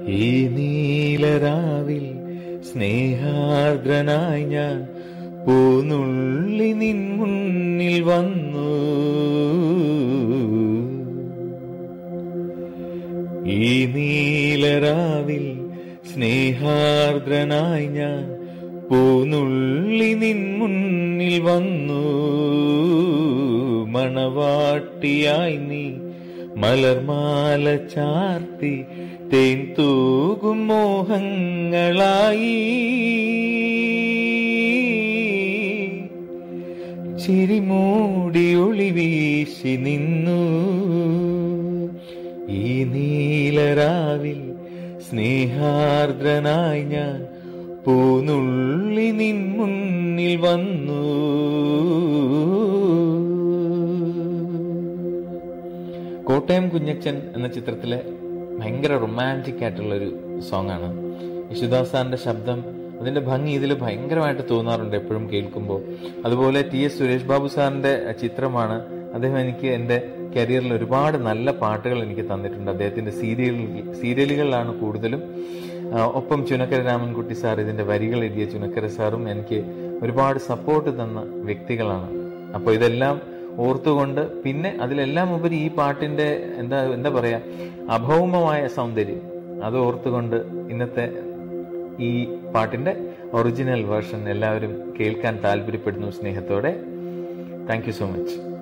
ഈ നീലരാവിൽ സ്നേഹാർദ്രനായി ഞാൻ പൂനുള്ളി നിൻ മുന്നിൽ വന്നു ഈ നീലരാവിൽ സ്നേഹാർദ്രനായി ഞാൻ പൂനുള്ളി നിൻ മുന്നിൽ വന്നു മണവാട്ടിയായി നീ മലർമാല ചാർത്തി തേൻ തൂകും മോഹങ്ങളായി ചിരിമൂടി ഒളി വീശി നിന്നു ഈ നീലരാവിൽ സ്നേഹാർദ്രനായി ഞാൻ പൂനുള്ളി നിൻ മുന്നിൽ വന്നു കോട്ടയം കുഞ്ഞച്ചൻ എന്ന ചിത്രത്തിലെ ഭയങ്കര റൊമാൻറ്റിക് ആയിട്ടുള്ള ഒരു സോങ് ആണ് യേശുദാസ് സാറിന്റെ ശബ്ദം അതിന്റെ ഭംഗി ഇതിൽ ഭയങ്കരമായിട്ട് തോന്നാറുണ്ട് എപ്പോഴും കേൾക്കുമ്പോൾ അതുപോലെ ടി എസ് സുരേഷ് ബാബു സാറിന്റെ ചിത്രമാണ് അദ്ദേഹം എനിക്ക് എൻ്റെ കരിയറിൽ ഒരുപാട് നല്ല പാട്ടുകൾ എനിക്ക് തന്നിട്ടുണ്ട് അദ്ദേഹത്തിന്റെ സീരിയൽ സീരിയലുകളിലാണ് കൂടുതലും ആ, ഒപ്പം ചുനക്കര രാമൻകുട്ടി സാർ ഇതിന്റെ വരികൾ എഴുതിയ ചുനക്കര സാറും എനിക്ക് ഒരുപാട് സപ്പോർട്ട് തന്ന വ്യക്തികളാണ് അപ്പോൾ ഇതെല്ലാം ഓർത്തുകൊണ്ട് പിന്നെ അതിലെല്ലാം ഉപരി ഈ പാട്ടിന്റെ എന്താ എന്താ പറയാ അഭൗമമായ സൗന്ദര്യം അത് ഓർത്തുകൊണ്ട് ഇന്നത്തെ ഈ പാട്ടിന്റെ ഒറിജിനൽ വേർഷൻ എല്ലാവരും കേൾക്കാൻ താല്പര്യപ്പെടുന്നു സ്നേഹത്തോടെ താങ്ക് യു സോ മച്ച്